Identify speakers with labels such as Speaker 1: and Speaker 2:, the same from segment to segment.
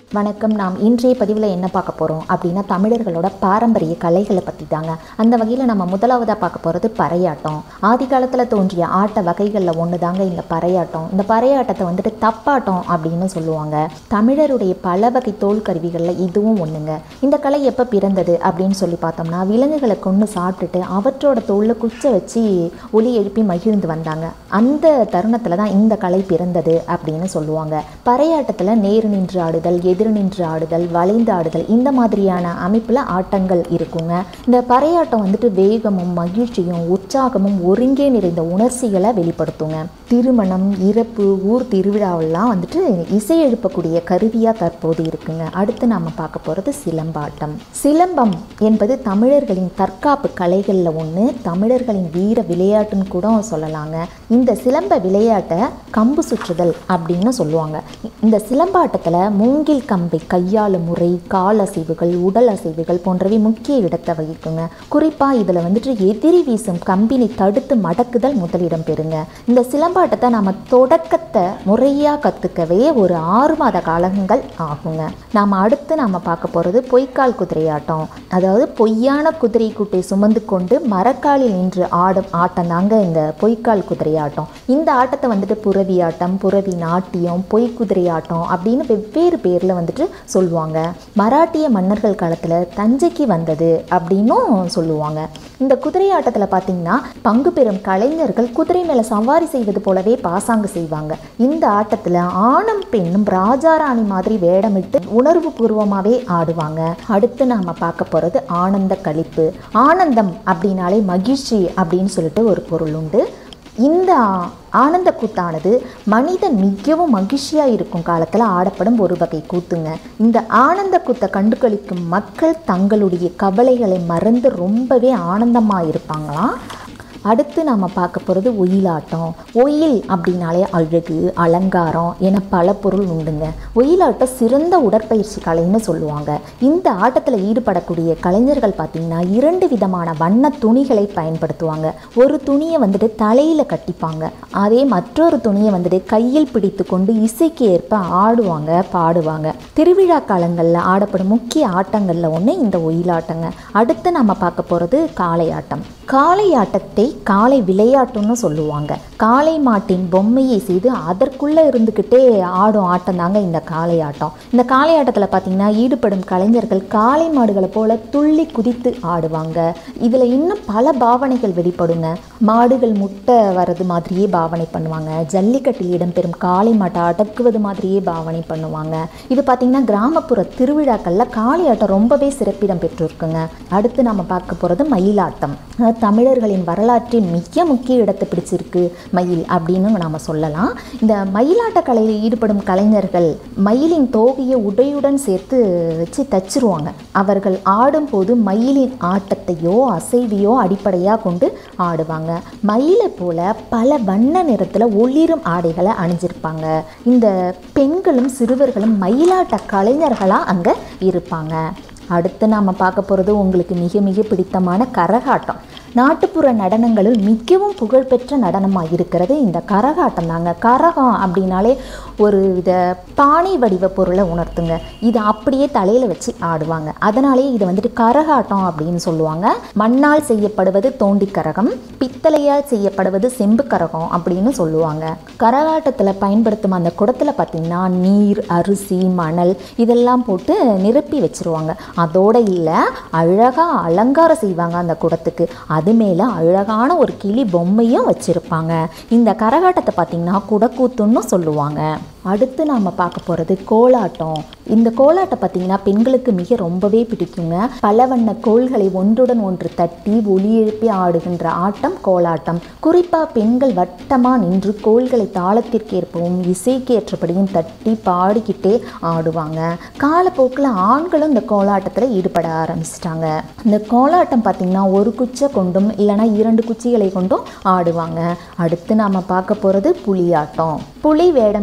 Speaker 1: வணக்கம் நாம் இன்றைய பதிவில் என்ன பார்க்க போகிறோம் அப்படின்னா தமிழர்களோட பாரம்பரிய கலைகளை பற்றி தாங்க அந்த வகையில் நம்ம முதலாவதாக பார்க்க போகிறது பறையாட்டம் ஆதி காலத்தில் தோன்றிய ஆட்ட வகைகளில் ஒன்று தாங்க இந்த பறையாட்டம் இந்த பறையாட்டத்தை வந்துட்டு தப்பாட்டம் அப்படின்னு சொல்லுவாங்க தமிழருடைய பல வகை தோல் கருவிகளில் இதுவும் ஒன்றுங்க இந்த கலை எப்போ பிறந்தது அப்படின்னு சொல்லி பார்த்தோம்னா விலங்குகளை கொண்டு சாப்பிட்டுட்டு அவற்றோட தோலில் குச்சை வச்சு ஒலி எழுப்பி மகிழ்ந்து வந்தாங்க அந்த தருணத்தில் தான் இந்த கலை பிறந்தது அப்படின்னு சொல்லுவாங்க பறையாட்டத்தில் நேரு நின்று ஆடுதல் எதிர் நின்று ஆடுதல் வளைந்து ஆடுதல் இந்த மாதிரியான அமைப்பில் ஆட்டங்கள் இருக்குங்க இந்த பறையாட்டம் வந்துட்டு வேகமும் மகிழ்ச்சியும் உற்சாகமும் ஒருங்கே நிறைந்த உணர்ச்சிகளை வெளிப்படுத்துங்க திருமணம் இறப்பு ஊர் திருவிழாவெல்லாம் வந்துட்டு இசை எழுப்பக்கூடிய கருவியாக தற்போது இருக்குங்க அடுத்து நாம் பார்க்க போகிறது சிலம்பாட்டம் சிலம்பம் என்பது தமிழர்களின் தற்காப்பு கலைகளில் ஒன்று தமிழர்களின் வீர விளையாட்டுன்னு கூட சொல்லலாங்க இந்த சிலம்ப விளையாட்டை கம்பு சுற்றுதல் அப்படின்னு சொல்லுவாங்க இந்த சிலம்பாட்டத்தில் மூங்கில் கம்பை கையாளும் முறை கால் அசைவுகள் உடல் அசைவுகள் போன்றவை முக்கிய இடத்தை வகிக்குங்க குறிப்பாக இதில் வந்துட்டு எதிரி வீசும் கம்பினை தடுத்து மடக்குதல் முதலிடம் பெறுங்க இந்த சிலம்பாட்டத்தை நம்ம தொடக்கத்தை முறையாக கற்றுக்கவே ஒரு ஆறு மாத காலங்கள் ஆகுங்க நாம் அடுத்து நாம் பார்க்க போகிறது பொய்க்கால் குதிரையாட்டம் அதாவது பொய்யான குதிரை கூட்டை சுமந்து கொண்டு மரக்காலில் நின்று ஆடும் ஆட்டம் தாங்க இந்த பொய்க்கால் குதிரையாட்டம் இந்த ஆட்டத்தை வந்துட்டு புறவி ஆட்டம் புறவி நாட்டியம் பொய் குதிரையாட்டம் அப்படின்னு வெவ்வேறு பேரில் வந்துட்டு சொல்லுவாங்க மராட்டிய மன்னர்கள் காலத்தில் தஞ்சைக்கு வந்தது அப்படின்னும் சொல்லுவாங்க இந்த குதிரையாட்டத்தில் பார்த்தீங்கன்னா பங்கு பெறும் கலைஞர்கள் குதிரை மேலே சவாரி செய்வது போலவே பாசாங்கு செய்வாங்க இந்த ஆட்டத்தில் ஆணும் பெண்ணும் ராஜாராணி மாதிரி வேடமிட்டு உணர்வு பூர்வமாகவே ஆடுவாங்க அடுத்து நாம் பார்க்க போகிறது ஆனந்த கழிப்பு ஆனந்தம் அப்படின்னாலே மகிழ்ச்சி அப்படின்னு சொல்லிட்டு ஒரு பொருள் உண்டு இந்த ஆனந்த கூத்தானது மனிதன் மிகவும் மகிழ்ச்சியாக இருக்கும் காலத்தில் ஆடப்படும் ஒரு வகை கூத்துங்க இந்த ஆனந்த கூத்தை கண்டுகளிக்கும் மக்கள் தங்களுடைய கவலைகளை மறந்து ரொம்பவே ஆனந்தமாக இருப்பாங்களாம் அடுத்து நாம் பார்க்க போகிறது ஒயிலாட்டம் ஒயில் அப்படின்னாலே அழகு அலங்காரம் என பல பொருள் உண்டுங்க ஒயிலாட்டம் சிறந்த உடற்பயிற்சி கலைன்னு சொல்லுவாங்க இந்த ஆட்டத்தில் ஈடுபடக்கூடிய கலைஞர்கள் பார்த்திங்கன்னா இரண்டு விதமான வண்ண துணிகளை பயன்படுத்துவாங்க ஒரு துணியை வந்துட்டு தலையில் கட்டிப்பாங்க அதே மற்றொரு துணியை வந்துட்டு கையில் பிடித்து கொண்டு இசைக்கு ஏற்ப ஆடுவாங்க பாடுவாங்க திருவிழா காலங்களில் ஆடப்படும் முக்கிய ஆட்டங்களில் ஒன்று இந்த ஒயிலாட்டங்க அடுத்து நம்ம பார்க்க போகிறது காளை ஆட்டம் காளை ஆட்டத்தை காளை விளையாட்டுன்னு சொல்லுவாங்க காளை மாட்டின் பொம்மையை செய்து அதற்குள்ளே இருந்துக்கிட்டே ஆடும் ஆட்டம் தாங்க இந்த காளை ஆட்டம் இந்த காளை ஆட்டத்தில் பார்த்தீங்கன்னா ஈடுபடும் கலைஞர்கள் காளை மாடுகளை போல துள்ளி குதித்து ஆடுவாங்க இதில் இன்னும் பல பாவனைகள் வெளிப்படுங்க மாடுகள் முட்டை வர்றது மாதிரியே பாவனை பண்ணுவாங்க ஜல்லிக்கட்டில் இடம்பெறும் காளை மாட்டை அடக்குவது மாதிரியே பாவனை பண்ணுவாங்க இது பார்த்திங்கன்னா கிராமப்புற திருவிழாக்களில் காளை ஆட்டம் ரொம்பவே சிறப்பிடம் பெற்றிருக்குங்க அடுத்து நம்ம பார்க்க போகிறது மயிலாட்டம் அதாவது தமிழர்களின் வரலாற்றில் மிக முக்கிய இடத்தை பிடிச்சிருக்கு மயில் அப்படின்னு நாம் சொல்லலாம் இந்த மயிலாட்ட கலையில் ஈடுபடும் கலைஞர்கள் மயிலின் தோகையை உடையுடன் சேர்த்து வச்சு தச்சிருவாங்க அவர்கள் ஆடும்போது மயிலின் ஆட்டத்தையோ அசைவையோ அடிப்படையாக கொண்டு ஆடுவாங்க மயிலை போல பல வண்ண நிறத்தில் ஒளிரும் ஆடைகளை அணிஞ்சிருப்பாங்க இந்த பெண்களும் சிறுவர்களும் மயிலாட்ட கலைஞர்களாக அங்கே இருப்பாங்க அடுத்து நாம் பார்க்க போகிறது உங்களுக்கு மிக மிக பிடித்தமான கரகாட்டம் நாட்டுப்புற நடனங்களில் மிகவும் புகழ்பெற்ற நடனமாக இருக்கிறது இந்த கரகாட்டம் தாங்க கரகம் அப்படின்னாலே ஒரு வித பானை வடிவ பொருளை உணர்த்துங்க இதை அப்படியே தலையில் வச்சு ஆடுவாங்க அதனாலே இதை வந்துட்டு கரகாட்டம் அப்படின்னு சொல்லுவாங்க மண்ணால் செய்யப்படுவது தோண்டி கரகம் பித்தளையால் செய்யப்படுவது செம்பு கரகம் அப்படின்னு சொல்லுவாங்க கரகாட்டத்தில் பயன்படுத்தும் அந்த குடத்தில் பார்த்திங்கன்னா நீர் அரிசி மணல் இதெல்லாம் போட்டு நிரப்பி வச்சுருவாங்க அதோடு இல்லை அழகாக அலங்காரம் செய்வாங்க அந்த குடத்துக்கு அது மேலே அழகான ஒரு கிளி பொம்மையும் வச்சுருப்பாங்க இந்த கரகாட்டத்தை பார்த்திங்கன்னா குடக்கூத்துன்னு சொல்லுவாங்க அடுத்து நாம் பார்க்க போகிறது கோலாட்டம் இந்த கோலாட்டம் பார்த்திங்கன்னா பெண்களுக்கு மிக ரொம்பவே பிடிக்குங்க பல வண்ண கோள்களை ஒன்றுடன் ஒன்று தட்டி ஒலி எழுப்பி ஆடுகின்ற ஆட்டம் கோலாட்டம் குறிப்பாக பெண்கள் வட்டமாக நின்று கோள்களை தாளத்திற்கு ஏற்பவும் இசைக்கு ஏற்றபடியும் தட்டி பாடிக்கிட்டே ஆடுவாங்க காலப்போக்கில் ஆண்களும் இந்த கோலாட்டத்தில் ஈடுபட ஆரம்பிச்சிட்டாங்க இந்த கோலாட்டம் பார்த்திங்கன்னா ஒரு குச்சை கொண்டும் இல்லைனா இரண்டு குச்சிகளை கொண்டும் ஆடுவாங்க அடுத்து நாம் பார்க்க போகிறது புலியாட்டம் புலி வேடமிட்டு ஆட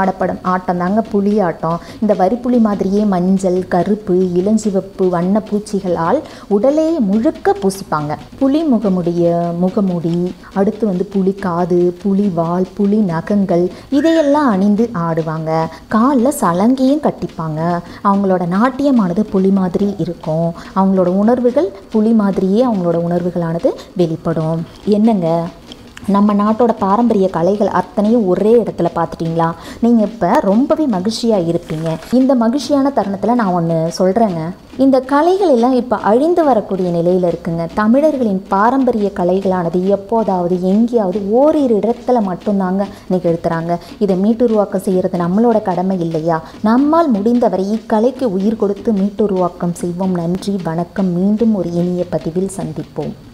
Speaker 1: ஆடப்படும் ஆட்டம் தாங்க புலி ஆட்டம் இந்த வரிப்புலி மாதிரியே மஞ்சள் கருப்பு இளஞ்சிவப்பு வண்ண பூச்சிகளால் உடலே முழுக்க பூசிப்பாங்க புலி முகமுடைய முகமுடி அடுத்து வந்து புலி காது புலி வால் புலி நகங்கள் இதையெல்லாம் அணிந்து ஆடுவாங்க காலில் சலங்கையும் கட்டிப்பாங்க அவங்களோட நாட்டியமானது புலி மாதிரி இருக்கும் அவங்களோட உணர்வுகள் புலி மாதிரியே அவங்களோட உணர்வுகளானது வெளிப்படும் என்னங்க நம்ம நாட்டோட பாரம்பரிய கலைகள் அத்தனையும் ஒரே இடத்துல பார்த்துட்டிங்களா நீங்கள் இப்போ ரொம்பவே மகிழ்ச்சியாக இருப்பீங்க இந்த மகிழ்ச்சியான தருணத்தில் நான் ஒன்று சொல்கிறேங்க இந்த கலைகள் எல்லாம் இப்போ அழிந்து வரக்கூடிய நிலையில் இருக்குங்க தமிழர்களின் பாரம்பரிய கலைகளானது எப்போதாவது எங்கேயாவது ஓரிரு இடத்துல மட்டும்தாங்க நிகழ்த்துறாங்க இதை மீட்டுருவாக்கம் செய்கிறது நம்மளோட கடமை இல்லையா நம்மால் முடிந்தவரை இக்கலைக்கு உயிர் கொடுத்து மீட்டுருவாக்கம் செய்வோம் நன்றி வணக்கம் மீண்டும் ஒரு இனிய பதிவில் சந்திப்போம்